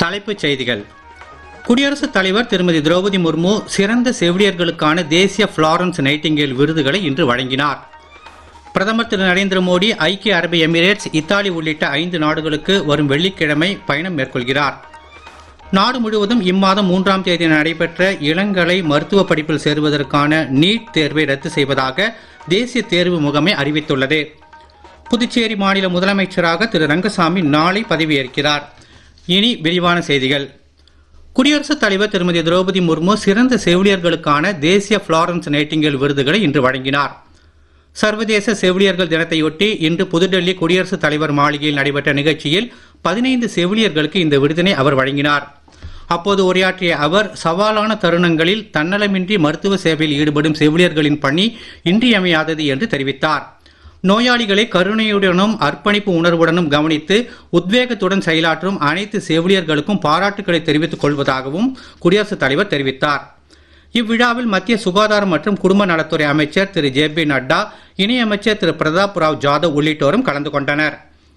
தலைப்புச் செய்திகள் குடியரசுத் தலைவர் திருமதி திரௌபதி முர்மு சிறந்த செவிலியர்களுக்கான தேசிய ஃப்ளாரன்ஸ் நைட்டிங்கேல் விருதுகளை இன்று வழங்கினார் பிரதமர் திரு நரேந்திர மோடி ஐக்கிய அரபு எமிரேட்ஸ் இத்தாலி உள்ளிட்ட ஐந்து நாடுகளுக்கு வரும் வெள்ளிக்கிழமை பயணம் மேற்கொள்கிறார் நாடு முழுவதும் இம்மாதம் மூன்றாம் தேதி நடைபெற்ற இளங்கலை மருத்துவ படிப்பில் சேருவதற்கான நீட் தேர்வை ரத்து செய்வதாக தேசிய தேர்வு முகமை அறிவித்துள்ளது புதுச்சேரி மாநில முதலமைச்சராக திரு ரங்கசாமி நாளை பதவியேற்கிறார் இனி விரிவான செய்திகள் குடியரசுத் தலைவர் திருமதி திரௌபதி முர்மு சிறந்த செவிலியர்களுக்கான தேசிய ஃப்ளாரன்ஸ் நைட்டிங்கேல் விருதுகளை இன்று வழங்கினார் சர்வதேச செவிலியர்கள் தினத்தையொட்டி இன்று புதுடெல்லி குடியரசுத் தலைவர் மாளிகையில் நடைபெற்ற நிகழ்ச்சியில் பதினைந்து செவிலியர்களுக்கு இந்த விருதினை அவர் வழங்கினார் அப்போது உரையாற்றிய அவர் சவாலான தருணங்களில் தன்னலமின்றி மருத்துவ சேவையில் ஈடுபடும் செவிலியர்களின் பணி இன்றியமையாதது என்று தெரிவித்தார் நோயாளிகளை கருணையுடனும் அர்ப்பணிப்பு உணர்வுடனும் கவனித்து உத்வேகத்துடன் செயலாற்றும் அனைத்து செவிலியர்களுக்கும் பாராட்டுக்களை தெரிவித்துக் கொள்வதாகவும் குடியரசுத் தலைவர் தெரிவித்தார் இவ்விழாவில் மத்திய சுகாதாரம் மற்றும் குடும்ப நலத்துறை அமைச்சர் திரு ஜே பி நட்டா இணையமைச்சர் திரு பிரதாப் ராவ் ஜாதவ் உள்ளிட்டோரும் கலந்து கொண்டனர்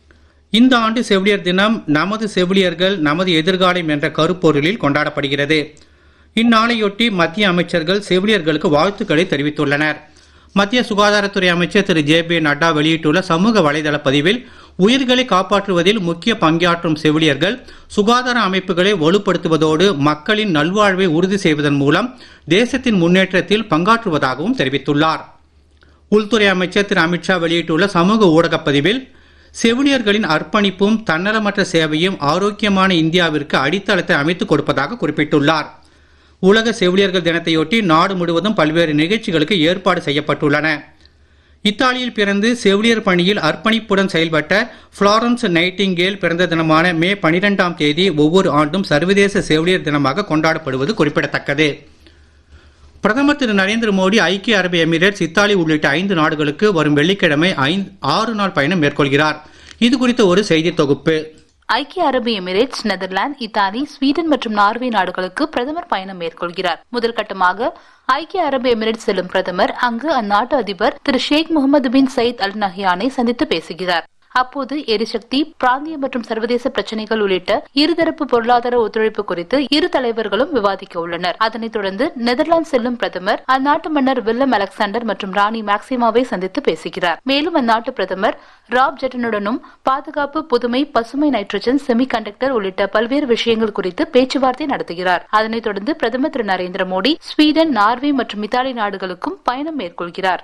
இந்த ஆண்டு செவிலியர் தினம் நமது செவிலியர்கள் நமது எதிர்காலம் என்ற கருப்பொருளில் கொண்டாடப்படுகிறது இந்நாளையொட்டி மத்திய அமைச்சர்கள் செவிலியர்களுக்கு வாழ்த்துக்களை தெரிவித்துள்ளனர் மத்திய சுகாதாரத்துறை அமைச்சர் திரு ஜே பி நட்டா வெளியிட்டுள்ள சமூக வலைதள பதிவில் உயிர்களை காப்பாற்றுவதில் முக்கிய பங்காற்றும் செவிலியர்கள் சுகாதார அமைப்புகளை வலுப்படுத்துவதோடு மக்களின் நல்வாழ்வை உறுதி செய்வதன் மூலம் தேசத்தின் முன்னேற்றத்தில் பங்காற்றுவதாகவும் தெரிவித்துள்ளார் உள்துறை அமைச்சர் திரு அமித்ஷா வெளியிட்டுள்ள சமூக ஊடகப் பதிவில் செவிலியர்களின் அர்ப்பணிப்பும் தன்னலமற்ற சேவையும் ஆரோக்கியமான இந்தியாவிற்கு அடித்தளத்தை அமைத்துக் கொடுப்பதாக குறிப்பிட்டுள்ளார் உலக செவிலியர்கள் தினத்தையொட்டி நாடு முழுவதும் பல்வேறு நிகழ்ச்சிகளுக்கு ஏற்பாடு செய்யப்பட்டுள்ளன இத்தாலியில் பிறந்து செவிலியர் பணியில் அர்ப்பணிப்புடன் செயல்பட்ட புளாரன்ஸ் நைட்டிங்கேல் பிறந்த தினமான மே பனிரெண்டாம் தேதி ஒவ்வொரு ஆண்டும் சர்வதேச செவிலியர் தினமாக கொண்டாடப்படுவது குறிப்பிடத்தக்கது பிரதமர் திரு நரேந்திர மோடி ஐக்கிய அரபு எமிரேட்ஸ் இத்தாலி உள்ளிட்ட ஐந்து நாடுகளுக்கு வரும் வெள்ளிக்கிழமை ஐந்து ஆறு நாள் பயணம் மேற்கொள்கிறார் இது குறித்த ஒரு செய்தி தொகுப்பு ஐக்கிய அரபு எமிரேட்ஸ் நெதர்லாந்து இத்தாலி ஸ்வீடன் மற்றும் நார்வே நாடுகளுக்கு பிரதமர் பயணம் மேற்கொள்கிறார் முதல் கட்டமாக ஐக்கிய அரபு எமிரேட்ஸ் செல்லும் பிரதமர் அங்கு அந்நாட்டு அதிபர் திரு ஷேக் முகமது பின் சயித் அல் நஹ்யானை சந்தித்து பேசுகிறார் அப்போது எரிசக்தி பிராந்திய மற்றும் சர்வதேச பிரச்சனைகள் உள்ளிட்ட இருதரப்பு பொருளாதார ஒத்துழைப்பு குறித்து இரு தலைவர்களும் விவாதிக்க உள்ளனர் அதனைத் தொடர்ந்து நெதர்லாந்து செல்லும் பிரதமர் அந்நாட்டு மன்னர் வில்லம் அலெக்சாண்டர் மற்றும் ராணி மேக்சிமாவை சந்தித்து பேசுகிறார் மேலும் அந்நாட்டு பிரதமர் ராப் ஜெட்டனுடனும் பாதுகாப்பு புதுமை பசுமை நைட்ரஜன் செமி கண்டக்டர் உள்ளிட்ட பல்வேறு விஷயங்கள் குறித்து பேச்சுவார்த்தை நடத்துகிறார் அதனைத் தொடர்ந்து பிரதமர் திரு நரேந்திர மோடி ஸ்வீடன் நார்வே மற்றும் இத்தாலி நாடுகளுக்கும் பயணம் மேற்கொள்கிறார்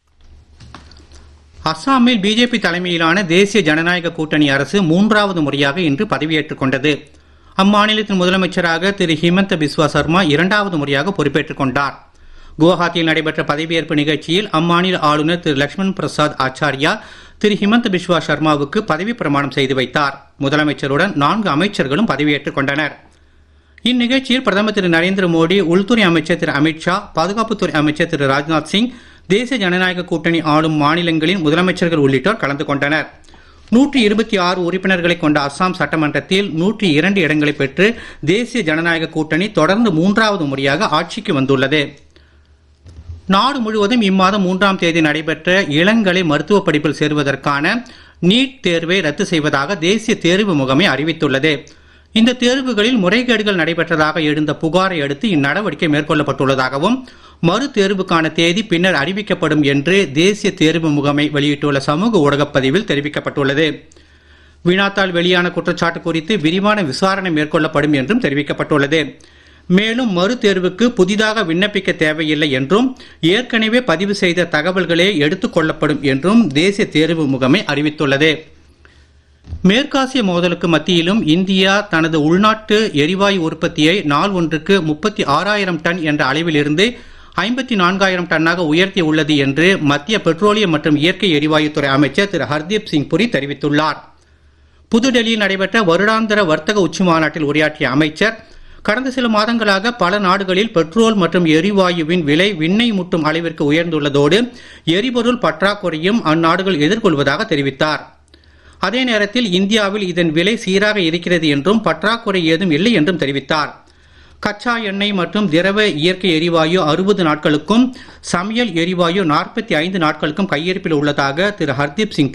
அஸ்ஸாமில் பிஜேபி தலைமையிலான தேசிய ஜனநாயக கூட்டணி அரசு மூன்றாவது முறையாக இன்று பதவியேற்றுக் கொண்டது அம்மாநிலத்தின் முதலமைச்சராக திரு ஹிமந்த பிஸ்வா சர்மா இரண்டாவது முறையாக பொறுப்பேற்றுக் கொண்டார் குவஹாத்தியில் நடைபெற்ற பதவியேற்பு நிகழ்ச்சியில் அம்மாநில ஆளுநர் திரு லட்சுமண் பிரசாத் ஆச்சாரியா திரு ஹிமந்த பிஸ்வா சர்மாவுக்கு பதவி பிரமாணம் செய்து வைத்தார் முதலமைச்சருடன் நான்கு அமைச்சர்களும் பதவியேற்றுக் கொண்டனர் இந்நிகழ்ச்சியில் பிரதமர் திரு நரேந்திர மோடி உள்துறை அமைச்சர் திரு அமித்ஷா பாதுகாப்புத்துறை அமைச்சர் திரு ராஜ்நாத் சிங் தேசிய ஜனநாயக கூட்டணி ஆளும் மாநிலங்களின் முதலமைச்சர்கள் உள்ளிட்டோர் கலந்து கொண்டனர் நூற்றி இருபத்தி ஆறு உறுப்பினர்களை கொண்ட அஸ்ஸாம் சட்டமன்றத்தில் நூற்றி இரண்டு இடங்களை பெற்று தேசிய ஜனநாயக கூட்டணி தொடர்ந்து மூன்றாவது முறையாக ஆட்சிக்கு வந்துள்ளது நாடு முழுவதும் இம்மாதம் மூன்றாம் தேதி நடைபெற்ற இளங்கலை மருத்துவ படிப்பில் சேருவதற்கான நீட் தேர்வை ரத்து செய்வதாக தேசிய தேர்வு முகமை அறிவித்துள்ளது இந்த தேர்வுகளில் முறைகேடுகள் நடைபெற்றதாக எழுந்த புகாரை அடுத்து இந்நடவடிக்கை மேற்கொள்ளப்பட்டுள்ளதாகவும் மறு தேர்வுக்கான தேதி பின்னர் அறிவிக்கப்படும் என்று தேசிய தேர்வு முகமை வெளியிட்டுள்ள சமூக ஊடகப் பதிவில் தெரிவிக்கப்பட்டுள்ளது வினாத்தால் வெளியான குற்றச்சாட்டு குறித்து விரிவான விசாரணை மேற்கொள்ளப்படும் என்றும் தெரிவிக்கப்பட்டுள்ளது மேலும் மறு தேர்வுக்கு புதிதாக விண்ணப்பிக்க தேவையில்லை என்றும் ஏற்கனவே பதிவு செய்த தகவல்களே எடுத்துக் கொள்ளப்படும் என்றும் தேசிய தேர்வு முகமை அறிவித்துள்ளது மேற்காசிய மோதலுக்கு மத்தியிலும் இந்தியா தனது உள்நாட்டு எரிவாயு உற்பத்தியை நாள் ஒன்றுக்கு முப்பத்தி ஆறாயிரம் டன் என்ற அளவிலிருந்து ஐம்பத்தி நான்காயிரம் டன்னாக உயர்த்தி உள்ளது என்று மத்திய பெட்ரோலியம் மற்றும் இயற்கை எரிவாயுத்துறை அமைச்சர் திரு ஹர்தீப் சிங் புரி தெரிவித்துள்ளார் புதுடெல்லியில் நடைபெற்ற வருடாந்திர வர்த்தக உச்சி மாநாட்டில் உரையாற்றிய அமைச்சர் கடந்த சில மாதங்களாக பல நாடுகளில் பெட்ரோல் மற்றும் எரிவாயுவின் விலை விண்ணை முட்டும் அளவிற்கு உயர்ந்துள்ளதோடு எரிபொருள் பற்றாக்குறையும் அந்நாடுகள் எதிர்கொள்வதாக தெரிவித்தார் அதே நேரத்தில் இந்தியாவில் இதன் விலை சீராக இருக்கிறது என்றும் பற்றாக்குறை ஏதும் இல்லை என்றும் தெரிவித்தார் கச்சா எண்ணெய் மற்றும் திரவ இயற்கை எரிவாயு அறுபது நாட்களுக்கும் சமையல் எரிவாயு நாற்பத்தி ஐந்து நாட்களுக்கும் கையிருப்பில் உள்ளதாக திரு ஹர்தீப் சிங்